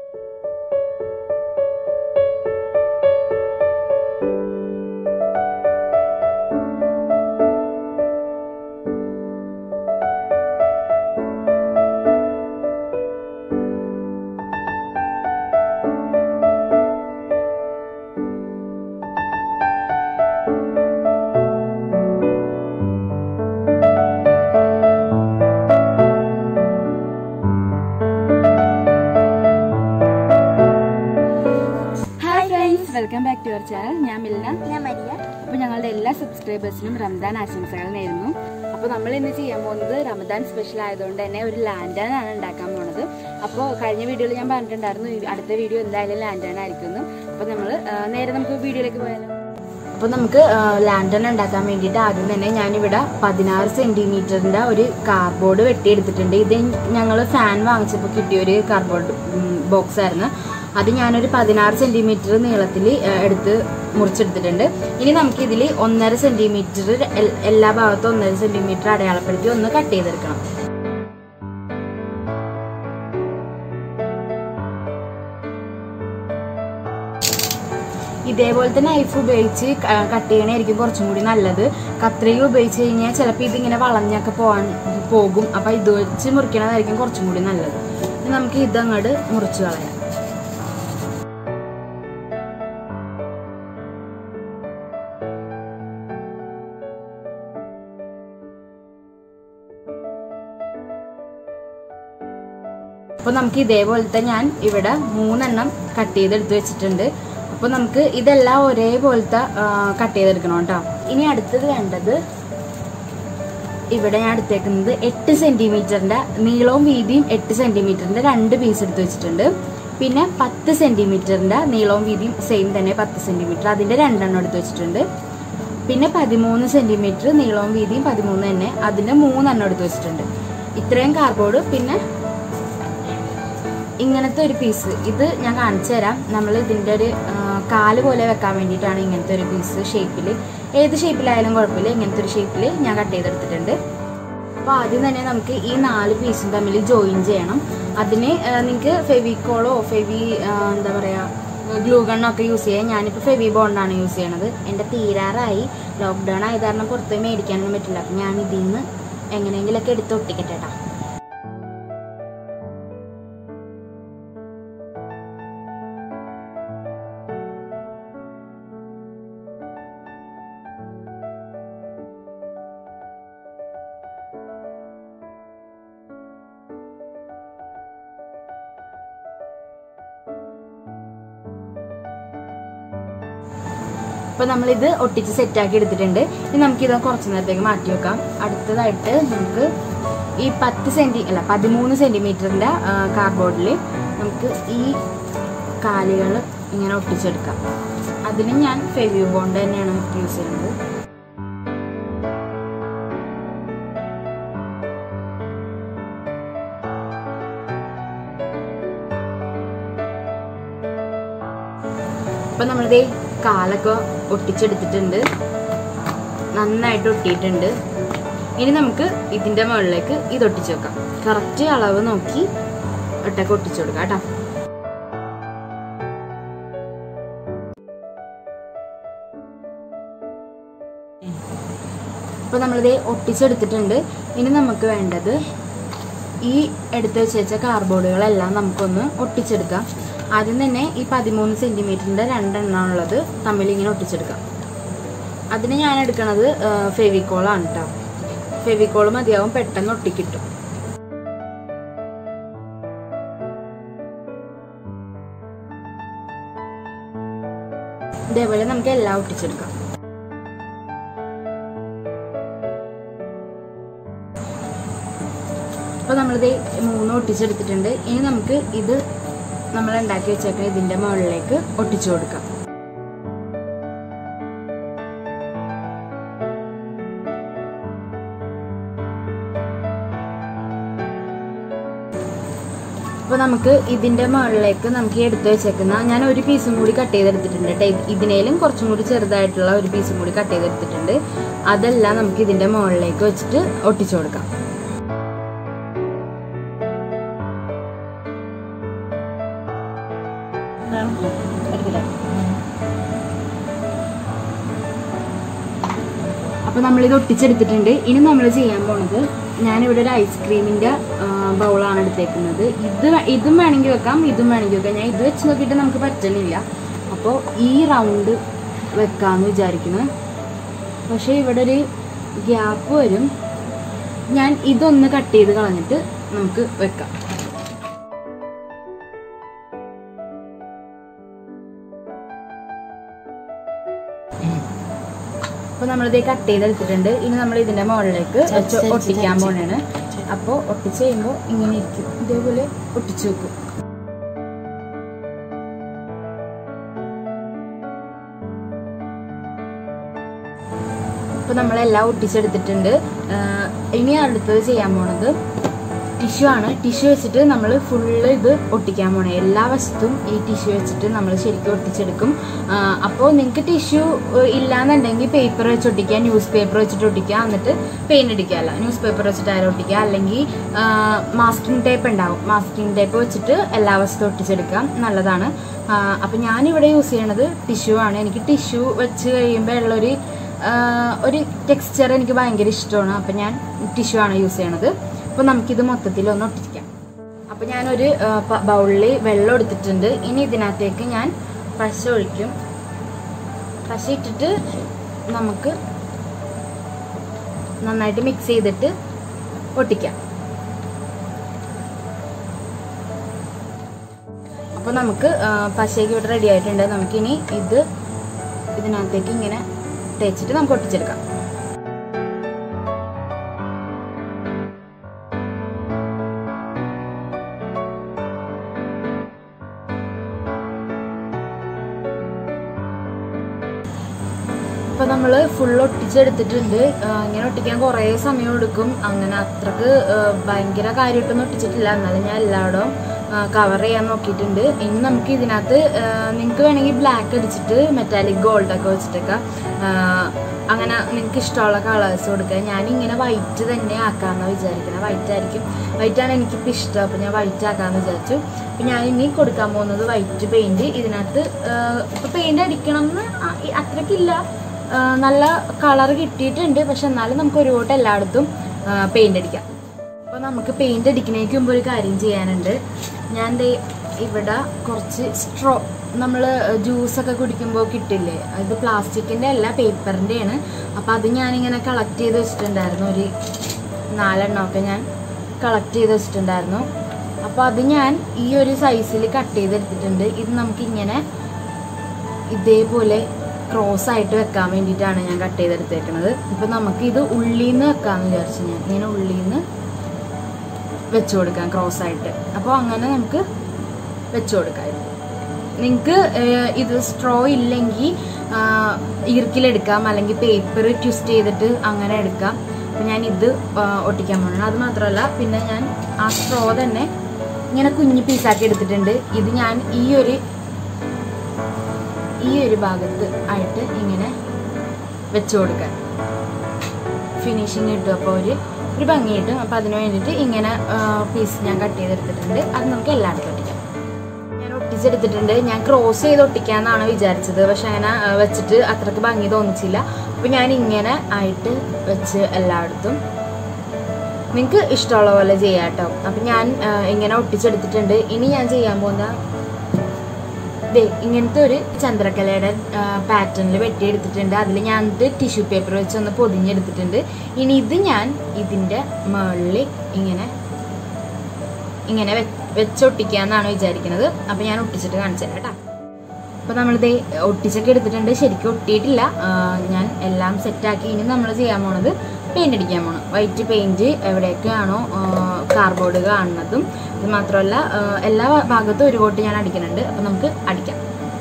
hi friends welcome back to your channel ഞാൻ മിൽന ഞാൻ Maria അപ്പോൾ ഞങ്ങളുടെ എല്ലാ സബ്സ്ക്രൈബേഴ്സിനും റംദാൻ ആശംസകൾ നേരുന്നു അപ്പോൾ നമ്മൾ ഇന്ന് ചെയ്യാൻ പോകുന്നത് റമദാൻ സ്പെഷ്യൽ ആയതുകൊണ്ട് തന്നെ ഒരു ലാൻഡേൺ ആണ് ഉണ്ടാക്കാൻ പോകുന്നത് അപ്പോൾ കഴിഞ്ഞ വീഡിയോയിൽ ഞാൻ പറഞ്ഞിട്ടുണ്ടായിരുന്നു ഈ അടുത്ത വീഡിയോ എന്തായാലും ലാൻഡേൺ ആയിരിക്കുന്നു അപ്പോൾ നമ്മൾ നേരെ നമുക്ക് വീഡിയോയിലേക്ക് പോയാലോ അപ്പോൾ നമുക്ക് ലാൻഡേൺ ഉണ്ടാക്കാൻ വേണ്ടിയിട്ട് ആദ്യം തന്നെ ഞാനിവിടെ പതിനാറ് സെൻറ്റിമീറ്ററിൻ്റെ ഒരു കാർഡ്ബോർഡ് വെട്ടിയെടുത്തിട്ടുണ്ട് ഇത് ഞങ്ങൾ ഫാൻ വാങ്ങിച്ചപ്പോൾ കിട്ടിയ ഒരു കാർഡ്ബോർഡ് ബോക്സ് ആയിരുന്നു അത് ഞാനൊരു പതിനാറ് സെൻറ്റിമീറ്റർ നീളത്തിൽ എടുത്ത് മുറിച്ചെടുത്തിട്ടുണ്ട് ഇനി നമുക്ക് ഇതിൽ ഒന്നര സെൻറ്റിമീറ്റർ എല്ലാ ഭാഗത്തും ഒന്നര സെൻറ്റിമീറ്റർ അടയാളപ്പെടുത്തി ഒന്ന് കട്ട് ചെയ്തെടുക്കണം ഇതേപോലത്തെ നൈഫ് ഉപയോഗിച്ച് കട്ട് ചെയ്യണമായിരിക്കും കുറച്ചും കൂടി നല്ലത് കത്രിക ഉപയോഗിച്ച് കഴിഞ്ഞാൽ ചിലപ്പോൾ ഇതിങ്ങനെ വളഞ്ഞൊക്കെ പോകാൻ പോകും അപ്പം ഇത് വെച്ച് മുറിക്കണതായിരിക്കും കുറച്ചും കൂടി നല്ലത് ഇനി നമുക്ക് ഇതങ്ങോട്ട് മുറിച്ച് കളയാം അപ്പോൾ നമുക്ക് ഇതേപോലത്തെ ഞാൻ ഇവിടെ മൂന്നെണ്ണം കട്ട് ചെയ്തെടുത്ത് വെച്ചിട്ടുണ്ട് അപ്പോൾ നമുക്ക് ഇതെല്ലാം ഒരേപോലത്തെ കട്ട് ചെയ്തെടുക്കണം കേട്ടോ ഇനി അടുത്തത് വേണ്ടത് ഇവിടെ ഞാൻ എടുത്തേക്കുന്നത് എട്ട് സെൻറ്റിമീറ്ററിൻ്റെ നീളവും വീതിയും എട്ട് സെൻറ്റിമീറ്ററിൻ്റെ രണ്ട് പീസ് എടുത്ത് വെച്ചിട്ടുണ്ട് പിന്നെ പത്ത് സെൻറ്റിമീറ്ററിൻ്റെ നീളവും വീതിയും സെയിം തന്നെ പത്ത് സെൻറ്റിമീറ്റർ അതിൻ്റെ രണ്ടെണ്ണം എടുത്ത് വെച്ചിട്ടുണ്ട് പിന്നെ പതിമൂന്ന് സെൻറ്റിമീറ്റർ നീളവും വീതിയും പതിമൂന്ന് തന്നെ അതിൻ്റെ മൂന്നെണ്ണം എടുത്ത് വെച്ചിട്ടുണ്ട് ഇത്രയും കാർഡ്ബോർഡ് പിന്നെ ഇങ്ങനത്തെ ഒരു പീസ് ഇത് ഞാൻ കാണിച്ചു തരാം നമ്മൾ ഇതിൻ്റെ ഒരു ആ, കാല് പോലെ വെക്കാൻ വേണ്ടിയിട്ടാണ് ഇങ്ങനത്തെ ഒരു പീസ് ഷേപ്പിൽ ഏത് ഷേപ്പിലായാലും കുഴപ്പമില്ല ഇങ്ങനത്തെ ഒരു ഷേപ്പിൽ ഞാൻ കട്ട് ചെയ്തെടുത്തിട്ടുണ്ട് അപ്പോൾ ആദ്യം തന്നെ നമുക്ക് ഈ നാല് പീസും തമ്മിൽ ജോയിൻ ചെയ്യണം അതിന് നിങ്ങൾക്ക് ഫെവിക്കോളോ ഫെവി ആ, എന്താ പറയുക ഗ്ലൂ ഗണ്ണൊക്കെ യൂസ് ചെയ്യാം ഞാനിപ്പോൾ ഫെവി ബോണ്ടാണ് യൂസ് ചെയ്യണത് എൻ്റെ തീരാറായി ലോക്ക്ഡൗൺ ആയത് കാരണം പുറത്ത് പോയി മേടിക്കാനൊന്നും പറ്റില്ല അപ്പം ഞാൻ ഇതിൽ നിന്ന് എങ്ങനെയെങ്കിലൊക്കെ എടുത്ത് ഒട്ടിക്കട്ടെ കേട്ടോ അപ്പോൾ നമ്മളിത് ഒട്ടിച്ച് സെറ്റാക്കി എടുത്തിട്ടുണ്ട് ഇനി നമുക്കിത് കുറച്ച് നേരത്തേക്ക് മാറ്റി വെക്കാം അടുത്തതായിട്ട് നമുക്ക് ഈ പത്ത് സെൻറ്റി അല്ല പതിമൂന്ന് സെൻറ്റിമീറ്ററിൻ്റെ കാർഡ്ബോർഡിൽ നമുക്ക് ഈ കാലുകൾ ഇങ്ങനെ ഒട്ടിച്ചെടുക്കാം അതിന് ഞാൻ ഫെവി ബോണ്ട് തന്നെയാണ് യൂസ് ചെയ്യുന്നത് അപ്പൊ നമ്മളിത് കാലൊക്കെ ഒട്ടിച്ചെടുത്തിട്ടുണ്ട് നന്നായിട്ട് ഒട്ടിയിട്ടുണ്ട് ഇനി നമുക്ക് ഇതിന്റെ മുകളിലേക്ക് ഇത് ഒട്ടിച്ചു വെക്കാം കറക്റ്റ് അളവ് നോക്കി ഒട്ടൊക്കെ ഒട്ടിച്ചു കൊടുക്കാം കേട്ടോ അപ്പൊ നമ്മളിത് ഒട്ടിച്ചെടുത്തിട്ടുണ്ട് ഇനി നമുക്ക് വേണ്ടത് ഈ എടുത്ത് വെച്ച കാർഡ്ബോർഡുകളെല്ലാം നമുക്കൊന്ന് ഒട്ടിച്ചെടുക്കാം ആദ്യം തന്നെ ഈ പതിമൂന്ന് സെൻറ്റിമീറ്ററിൻ്റെ രണ്ടെണ്ണം ഉള്ളത് തമ്മിൽ ഇങ്ങനെ ഒട്ടിച്ചെടുക്കാം അതിന് ഞാൻ എടുക്കണത് ഫെവിക്കോളാണ് കേട്ടോ ഫെവിക്കോൾ മതിയാവും പെട്ടെന്ന് ഒട്ടിക്കിട്ടും ഇതേപോലെ നമുക്ക് എല്ലാം ഒട്ടിച്ചെടുക്കാം അപ്പോൾ നമ്മളിത് മൂന്ന് ഒട്ടിച്ചെടുത്തിട്ടുണ്ട് ഇനി നമുക്ക് ഇത് നമ്മൾ ഉണ്ടാക്കി വെച്ചേക്കുന്ന ഇതിൻ്റെ മുകളിലേക്ക് ഒട്ടിച്ചു കൊടുക്കാം അപ്പോൾ നമുക്ക് ഇതിൻ്റെ മുകളിലേക്ക് നമുക്ക് ഈ എടുത്ത് വെച്ചേക്കുന്ന ഞാൻ ഒരു പീസും കൂടി കട്ട് ചെയ്തെടുത്തിട്ടുണ്ട് കേട്ടോ ഇത് ഇതിനേലും കുറച്ചും കൂടി ചെറുതായിട്ടുള്ള ഒരു പീസും കൂടി കട്ട് ചെയ്തെടുത്തിട്ടുണ്ട് അതെല്ലാം നമുക്ക് ഇതിൻ്റെ മുകളിലേക്ക് വെച്ചിട്ട് ഒട്ടിച്ചു കൊടുക്കാം എടുക്കട്ടെ അപ്പോൾ നമ്മളിത് ഒട്ടിച്ചെടുത്തിട്ടുണ്ട് ഇനി നമ്മൾ ചെയ്യാൻ പോണത് ഞാനിവിടെ ഒരു ഐസ്ക്രീമിൻ്റെ ബൗളാണ് എടുത്തേക്കുന്നത് ഇത് വേ- ഇതും വേണമെങ്കിൽ വെക്കാം ഇതും വേണമെങ്കിൽ വെക്കാം ഞാൻ ഇത് വെച്ച് നോക്കിയിട്ട് നമുക്ക് പറ്റണില്ല അപ്പോൾ ഈ റൗണ്ട് വെക്കാമെന്ന് വിചാരിക്കുന്നു പക്ഷേ ഇവിടെ ഒരു ഗ്യാപ്പ് വരും ഞാൻ ഇതൊന്ന് കട്ട് ചെയ്ത് കളഞ്ഞിട്ട് നമുക്ക് വെക്കാം അപ്പോൾ നമ്മളിത് കട്ട് ചെയ്തെടുത്തിട്ടുണ്ട് ഇനി നമ്മൾ ഇതിൻ്റെ മുകളിലേക്ക് വെച്ച് ഒട്ടിക്കാൻ പോണേണ് അപ്പോൾ ഒട്ടിച്ച് കഴിയുമ്പോൾ ഇങ്ങനെ ഇരിക്കും ഇതേപോലെ ഒട്ടിച്ചു വെക്കും അപ്പോൾ നമ്മളെല്ലാം ഒട്ടിച്ചെടുത്തിട്ടുണ്ട് ആഹ് ഇനി അടുത്തത് ചെയ്യാൻ പോണത് ടിഷ്യൂ ആണ് ടിഷ്യൂ വെച്ചിട്ട് നമ്മൾ ഫുള്ള് ഇത് ഒട്ടിക്കാൻ പോണേ എല്ലാ വശത്തും ഈ ടിഷ്യൂ വെച്ചിട്ട് നമ്മൾ ശരിക്കും ഒട്ടിച്ചെടുക്കും അപ്പോൾ നിങ്ങൾക്ക് ടിഷ്യൂ ഇല്ലാന്നുണ്ടെങ്കിൽ പേപ്പർ വെച്ച് ഒട്ടിക്കുക ന്യൂസ് പേപ്പർ വെച്ചിട്ട് ഒട്ടിക്കുക എന്നിട്ട് പെയിന്റ് അടിക്കാമല്ല ന്യൂസ് പേപ്പർ വെച്ചിട്ട് ആരും ഒട്ടിക്കുക അല്ലെങ്കിൽ മാസ്കിംഗ് ടേപ്പ് ഉണ്ടാവും മാസ്കിംഗ് ടേപ്പ് വെച്ചിട്ട് എല്ലാ വശത്തും ഒട്ടിച്ചെടുക്കാം നല്ലതാണ് അപ്പം ഞാനിവിടെ യൂസ് ചെയ്യണത് ടിഷ്യൂ ആണ് എനിക്ക് ടിഷ്യൂ വെച്ച് കഴിയുമ്പോൾ ഉള്ളൊരു ആഹ് ഒരു ടെക്സ്ചർ എനിക്ക് ഭയങ്കര ഇഷ്ടമാണ് അപ്പം ഞാൻ ടിഷ്യൂ ആണ് യൂസ് ചെയ്യണത് അപ്പോൾ നമുക്കിത് മൊത്തത്തിൽ ഒന്ന് ഒട്ടിക്കാം അപ്പോൾ ഞാനൊരു ബൗളിൽ വെള്ളം എടുത്തിട്ടുണ്ട് ഇനി ഇതിനകത്തേക്ക് ഞാൻ പശ ഒഴിക്കും പശ ഇട്ടിട്ട് നമുക്ക് നന്നായിട്ട് മിക്സ് ചെയ്തിട്ട് ഒട്ടിക്കാം അപ്പോൾ നമുക്ക് ആ, പശയൊക്കെ ഇവിടെ റെഡി ആയിട്ടുണ്ട് നമുക്കിനി ഇത് ഇതിനകത്തേക്ക് ഇങ്ങനെ തേച്ചിട്ട് നമുക്ക് ഒട്ടിച്ചെടുക്കാം ഇപ്പൊ നമ്മൾ ഫുൾ ഒട്ടിച്ചെടുത്തിട്ടുണ്ട് ആ, ഇങ്ങനെ ഒട്ടിക്കാൻ കുറേ സമയം എടുക്കും അങ്ങനെ അത്രക്ക് ആ, ഭയങ്കര കാര്യമായിട്ടൊന്നും ഒട്ടിച്ചിട്ടില്ല എന്നാലും ഞാൻ എല്ലായിടവും കവർ ചെയ്യാൻ നോക്കിയിട്ടുണ്ട് ഇനി നമുക്ക് ഇതിനകത്ത് നിങ്ങൾക്ക് വേണമെങ്കിൽ ബ്ലാക്ക് അടിച്ചിട്ട് മെറ്റാലിക് ഗോൾഡ് ഒക്കെ വെച്ചിട്ടൊക്കെ ആ, അങ്ങനെ നിങ്ങൾക്ക് ഇഷ്ടമുള്ള കളേഴ്സ് കൊടുക്കുക ഞാനിങ്ങനെ വൈറ്റ് തന്നെ ആക്കാമെന്നാണ് വിചാരിക്കുന്നത് വൈറ്റ് ആയിരിക്കും വൈറ്റാണ് എനിക്കിപ്പോൾ ഇഷ്ടം അപ്പോൾ ഞാൻ വൈറ്റ് ആക്കാമെന്ന് വിചാരിച്ചു അപ്പം ഞാൻ ഇനി കൊടുക്കാൻ പോകുന്നത് വൈറ്റ് പെയിൻറ് ഇതിനകത്ത് ഇപ്പോൾ പെയിൻറ് അടിക്കണം എന്ന് അത്രയ്ക്കില്ല ആ, നല്ല കളർ കിട്ടിയിട്ടുണ്ട് പക്ഷെ എന്നാലും നമുക്ക് ഒരു കൂട്ടം എല്ലായിടത്തും പെയിന്റ് അടിക്കാം അപ്പോൾ നമുക്ക് പെയിന്റ് അടിക്കുന്നതിന് മുമ്പ് ഒരു കാര്യം ചെയ്യാനുണ്ട് ഞാൻ ദേ ഇവിടെ കുറച്ച് സ്ട്രോ നമ്മൾ ജ്യൂസൊക്കെ കുടിക്കുമ്പോൾ കിട്ടില്ലേ ഇത് പ്ലാസ്റ്റിക്കിൻ്റെ അല്ല പേപ്പറിൻ്റെയാണ് അപ്പോൾ അത് ഞാനിങ്ങനെ കളക്ട് ചെയ്ത് വെച്ചിട്ടുണ്ടായിരുന്നു ഒരു നാലെണ്ണമൊക്കെ ഞാൻ കളക്ട് ചെയ്ത് വെച്ചിട്ടുണ്ടായിരുന്നു അപ്പോൾ അത് ഞാൻ ഈ ഒരു സൈസിൽ കട്ട് ചെയ്തെടുത്തിട്ടുണ്ട് ഇത് നമുക്കിങ്ങനെ ഇതേപോലെ ക്രോസ് ആയിട്ട് വെക്കാൻ വേണ്ടിയിട്ടാണ് ഞാൻ കട്ട് ചെയ്തെടുത്തേക്കുന്നത് ഇപ്പം നമുക്ക് ഇത് ഉള്ളിൽ നിന്ന് വെക്കാമെന്ന് വിചാരിച്ചു ഞാൻ ഇങ്ങനെ ഉള്ളിൽ നിന്ന് വെച്ചു കൊടുക്കാം ക്രോസ് ആയിട്ട് അപ്പോൾ അങ്ങനെ നമുക്ക് വെച്ചു കൊടുക്കാം ഇത് നിങ്ങൾക്ക് ഇത് സ്ട്രോ ഇല്ലെങ്കിൽ ഈർക്കിലെടുക്കാം അല്ലെങ്കിൽ പേപ്പർ ട്വിസ്റ്റ് ചെയ്തിട്ട് അങ്ങനെ എടുക്കാം അപ്പം ഞാൻ ഇത് ആ, ഒട്ടിക്കാൻ പോകണം അത് മാത്രമല്ല പിന്നെ ഞാൻ ആ സ്ട്രോ തന്നെ ഇങ്ങനെ കുഞ്ഞു പീസാക്കി എടുത്തിട്ടുണ്ട് ഇത് ഞാൻ ഈ ഒരു ഈ ഒരു ഭാഗത്ത് ആയിട്ട് ഇങ്ങനെ വെച്ചു കൊടുക്കാൻ ഫിനിഷിങ് കിട്ടും അപ്പോൾ ഒരു ഒരു ഭംഗി കിട്ടും അപ്പോൾ അതിന് വേണ്ടിയിട്ട് ഇങ്ങനെ പീസ് ഞാൻ കട്ട് ചെയ്തെടുത്തിട്ടുണ്ട് അത് നമുക്ക് എല്ലായിടത്തും ഒട്ടിക്കാം ഞാൻ ഒട്ടിച്ചെടുത്തിട്ടുണ്ട് ഞാൻ ക്രോസ് ചെയ്ത് ഒട്ടിക്കാന്നാണ് വിചാരിച്ചത് പക്ഷെ അങ്ങനെ ആ, വെച്ചിട്ട് അത്രക്ക് ഭംഗി തോന്നിച്ചില്ല അപ്പോൾ ഞാൻ ഇങ്ങനെ ആയിട്ട് വെച്ച് എല്ലായിടത്തും നിങ്ങൾക്ക് ഇഷ്ടമുള്ള പോലെ ചെയ്യാം കേട്ടോ അപ്പം ഞാൻ ആ, ഇങ്ങനെ ഒട്ടിച്ചെടുത്തിട്ടുണ്ട് ഇനി ഞാൻ ചെയ്യാൻ പോകുന്ന ദേ ഇങ്ങനത്തെ ഒരു ചന്ദ്രക്കലയുടെ പാറ്റേണിൽ വെട്ടിയെടുത്തിട്ടുണ്ട് അതിൽ ഞാൻ ടിഷ്യൂ പേപ്പർ വെച്ച് ഒന്ന് പൊതിഞ്ഞെടുത്തിട്ടുണ്ട് ഇനി ഇത് ഞാൻ ഇതിൻ്റെ മുകളിൽ ഇങ്ങനെ ഇങ്ങനെ വെ- വെച്ചൊട്ടിക്കാന്നാണ് വിചാരിക്കുന്നത് അപ്പം ഞാൻ ഒട്ടിച്ചിട്ട് കാണിച്ചു തരാം കേട്ടോ അപ്പോൾ നമ്മളിത് ഒട്ടിച്ചൊക്കെ എടുത്തിട്ടുണ്ട് ശരിക്കും ഒട്ടിയിട്ടില്ല ആ, ഞാൻ എല്ലാം സെറ്റാക്കി ഇനി നമ്മൾ ചെയ്യാൻ പോണത് പെയിൻ്റ് അടിക്കാൻ പോകണം വൈറ്റ് പെയിൻറ് എവിടെയൊക്കെയാണോ കാർബോർഡ് കാണുന്നതും ഇത് മാത്രമല്ല ആ, എല്ലാ ഭാഗത്തും ഒരു കോട്ട് ഞാൻ അടിക്കുന്നുണ്ട് അപ്പോൾ നമുക്ക് അടിക്കാം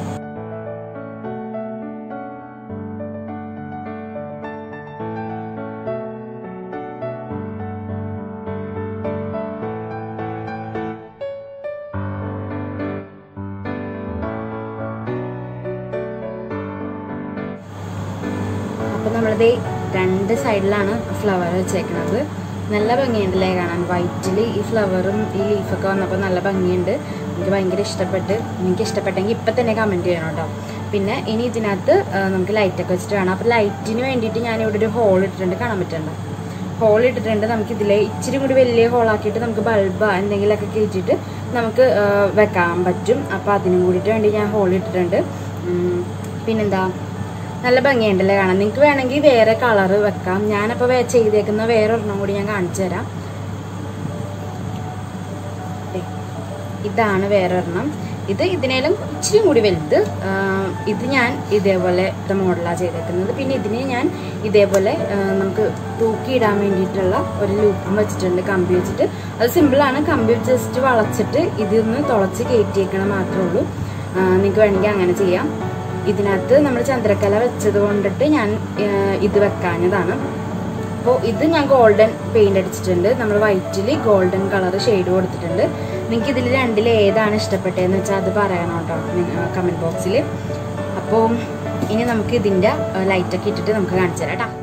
അപ്പോൾ നമ്മളിത് രണ്ട് സൈഡിലാണ് ഫ്ലവർ വെച്ചേക്കുന്നത് നല്ല ഭംഗിയുണ്ടല്ലേ കാണാൻ വൈറ്റിൽ ഈ ഫ്ലവറും ഈ ലീഫൊക്കെ വന്നപ്പോൾ നല്ല ഭംഗിയുണ്ട് എനിക്ക് ഭയങ്കര ഇഷ്ടപ്പെട്ട് എനിക്ക് ഇഷ്ടപ്പെട്ടെങ്കിൽ ഇപ്പം തന്നെ കമൻറ്റ് ചെയ്യണം കേട്ടോ പിന്നെ ഇനി ഇതിനകത്ത് ആ, നമുക്ക് ലൈറ്റൊക്കെ വെച്ചിട്ട് വേണം അപ്പോൾ ലൈറ്റിന് വേണ്ടിയിട്ട് ഞാൻ ഇവിടെ ഒരു ഹോൾ ഇട്ടിട്ടുണ്ട് കാണാൻ പറ്റുന്നുണ്ടോ ഹോൾ ഇട്ടിട്ടുണ്ട് നമുക്ക് ഇതിൽ ഇച്ചിരി കൂടി വലിയ ഹോളാക്കിയിട്ട് നമുക്ക് ബൾബ് എന്തെങ്കിലുമൊക്കെ കയറ്റിയിട്ട് നമുക്ക് ആ, വെക്കാൻ പറ്റും അപ്പോൾ അതിനും കൂടിയിട്ട് വേണ്ടി ഞാൻ ഹോൾ ഇട്ടിട്ടുണ്ട് ഉം, പിന്നെന്താ നല്ല ഭംഗിയുണ്ടല്ലേ കാണാൻ നിങ്ങൾക്ക് വേണമെങ്കിൽ വേറെ കളറ് വെക്കാം ഞാനപ്പോൾ വേ ചെയ്തേക്കുന്ന വേറെ ഒരെണ്ണം കൂടി ഞാൻ കാണിച്ചു തരാം ദേ, ഇതാണ് വേറെ ഒരെണ്ണം ഇത് ഇതിനേലും ഇച്ചിരി കൂടി വലുത് ആ, ഇത് ഞാൻ ഇതേപോലെ മോഡലാണ് ചെയ്തേക്കുന്നത് പിന്നെ ഇതിനെ ഞാൻ ഇതേപോലെ ആ, നമുക്ക് തൂക്കിയിടാൻ വേണ്ടിയിട്ടുള്ള ഒരു ലൂപ്പും വെച്ചിട്ടുണ്ട് കമ്പി വെച്ചിട്ട് അത് സിമ്പിളാണ് കമ്പി ജസ്റ്റ് വളച്ചിട്ട് ഇതൊന്ന് തുളച്ച് കയറ്റിയേക്കണം മാത്രമേ ഉള്ളൂ നിങ്ങൾക്ക് വേണമെങ്കിൽ അങ്ങനെ ചെയ്യാം ഇതിനകത്ത് നമ്മൾ ചന്ദ്രക്കല വെച്ചത് കൊണ്ടിട്ട് ഞാൻ ആ, ഇത് വെക്കാഞ്ഞതാണ് അപ്പോൾ ഇത് ഞാൻ ഗോൾഡൻ പെയിന്റ് അടിച്ചിട്ടുണ്ട് നമ്മൾ വൈറ്റിൽ ഗോൾഡൻ കളർ ഷെയ്ഡ് കൊടുത്തിട്ടുണ്ട് നിങ്ങൾക്ക് ഇതിൽ രണ്ടിൽ ഏതാണ് ഇഷ്ടപ്പെട്ടതെന്ന് വെച്ചാൽ അത് പറയണം കേട്ടോ കമൻറ്റ് ബോക്സിൽ അപ്പോൾ ഇനി നമുക്ക് ഇതിൻ്റെ ലൈറ്റൊക്കെ ഇട്ടിട്ട് നമുക്ക് കാണിച്ചു തരാം കേട്ടോ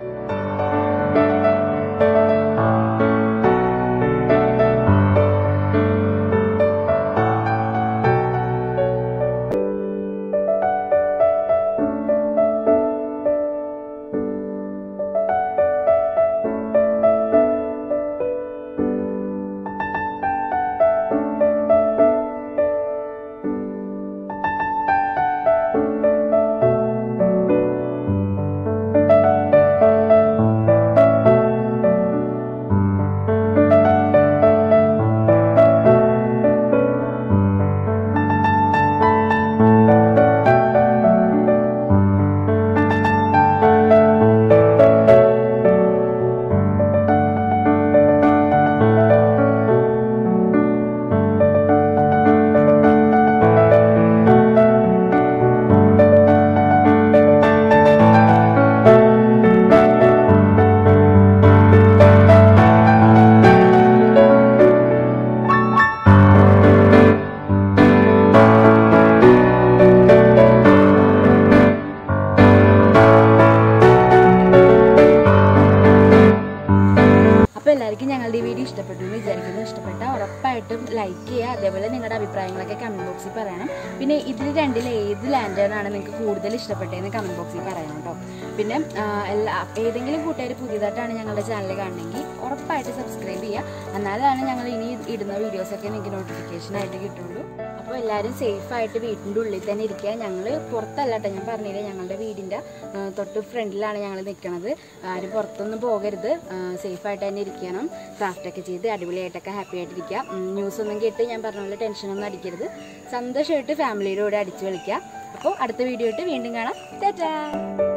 അപ്പോൾ എല്ലാവർക്കും ഞങ്ങളുടെ ഈ വീഡിയോ ഇഷ്ടപ്പെട്ടു എന്ന് വിചാരിക്കുന്നു ഇഷ്ടപ്പെട്ട ഉറപ്പായിട്ടും ലൈക്ക് ചെയ്യുക അതേപോലെ നിങ്ങളുടെ അഭിപ്രായങ്ങളൊക്കെ കമൻറ്റ് ബോക്സിൽ പറയണം പിന്നെ ഇതിൽ രണ്ടിൽ ഏത് ലാൻഡേണാണ് നിങ്ങൾക്ക് കൂടുതൽ ഇഷ്ടപ്പെട്ടതെന്ന് കമൻറ്റ് ബോക്സിൽ പറയണം കേട്ടോ പിന്നെ ആ, എല്ലാ ഏതെങ്കിലും കൂട്ടുകാർ പുതിയതായിട്ടാണ് ഞങ്ങളുടെ ചാനൽ കാണണമെങ്കിൽ ഉറപ്പായിട്ട് സബ്സ്ക്രൈബ് ചെയ്യുക എന്നാലാണ് ഞങ്ങൾ ഇനി ഇടുന്ന വീഡിയോസൊക്കെ നിങ്ങൾക്ക് നോട്ടിഫിക്കേഷൻ ആയിട്ട് കിട്ടുള്ളൂ അപ്പോൾ എല്ലാവരും സേഫായിട്ട് വീട്ടിൻ്റെ ഉള്ളിൽ തന്നെ ഇരിക്കുക ഞങ്ങൾ പുറത്തല്ല കേട്ടോ ഞാൻ പറഞ്ഞില്ലേ ഞങ്ങളുടെ വീടിൻ്റെ ആ, തൊട്ട് ഫ്രണ്ടിലാണ് ഞങ്ങൾ നിൽക്കുന്നത് ആരും പുറത്തൊന്നും പോകരുത് സേഫായിട്ട് തന്നെ ഇരിക്കണം ക്രാഫ്റ്റൊക്കെ ചെയ്ത് അടിപൊളിയായിട്ടൊക്കെ ഹാപ്പി ആയിട്ടിരിക്കുക ന്യൂസ് ഒന്നും കേട്ട് ഞാൻ പറഞ്ഞ പോലെ ടെൻഷനൊന്നും അടിക്കരുത് സന്തോഷമായിട്ട് ഫാമിലിയുടെ കൂടെ അടിച്ചു കളിക്കുക അപ്പോൾ അടുത്ത വീഡിയോ ആയിട്ട് വീണ്ടും കാണാം ടാറ്റാ